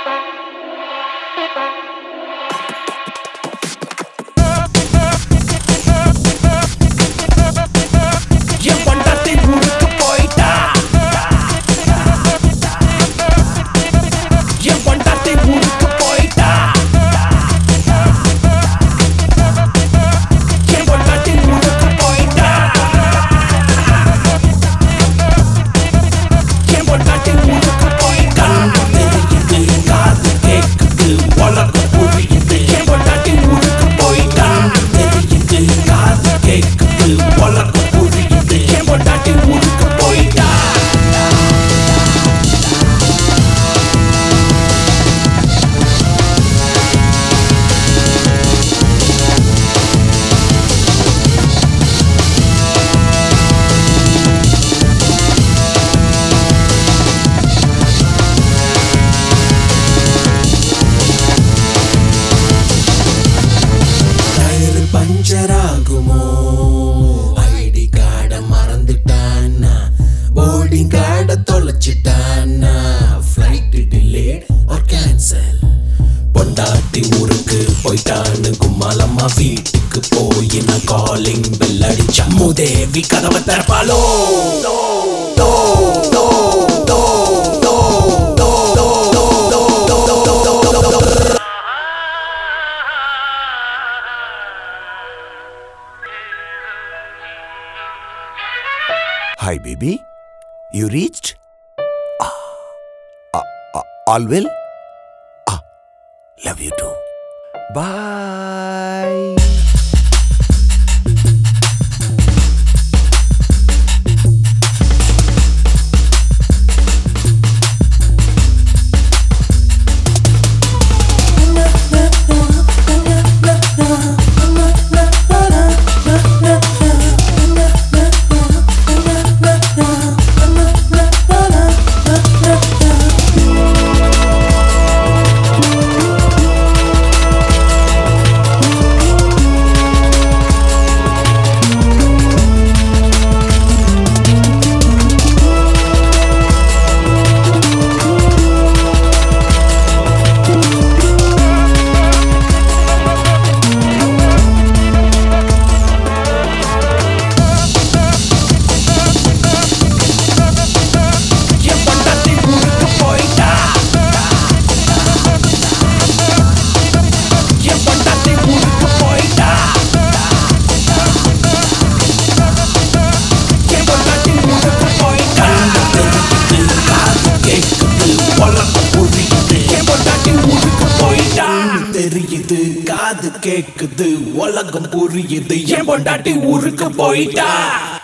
என் பொண்டாட்டி ஊருக்கு போயிட்டா என் பொண்டாட்டி ஊருக்கு போயிட்டா என் பொண்டாட்டி ஊருக்கு போயிட்டா என் பொண்டாட்டி ஊருக்கு போயிட்டா தெரியுது காது கேக்குது உலகம் புரியுது என் பொண்டாட்டி ஊருக்கு போயிட்டா தெரியுது காது கேக்குது உலகம் புரியுது என் பொண்டாட்டி ஊருக்கு போயிட்டா டயர் பஞ்சர் ஆகுமோ ஐடி கார்டை மறந்துட்டான்னா போர்டிங் கார்டை தொலைச்சிட்டான்னா ஃப்ளைட் டிலே ஆர் கேன்சல் பொண்டாட்டி ஊருக்கு போயிட்டான்னு கும்மாலம்மா வீட்டுக்கு போய் நான் காலிங் பெல் அடிச்சா மூதேவி கதவை திறப்பாலோ தோ, தோ, தோ, தோ, தோ, தோ, தோ, தோ, தோ, தோ, தோ, தோ, தோ, தோ. Hi, baby. You reached? Ah, ah, ah, all well? Ah, love you too. Bye. என் பொண்டாட்டி ஊருக்கு போயிட்டா என் பொண்டாட்டி ஊருக்கு போயிட்டா என் பொண்டாட்டி ஊருக்கு போயிட்டா கேக்குது உலகம் புரியுது என் பொண்டாட்டி ஊருக்கு போயிட்டா தெரியுது காது கேக்குது உலகம் புரியுது என் பொண்டாட்டி ஊருக்கு போயிட்டா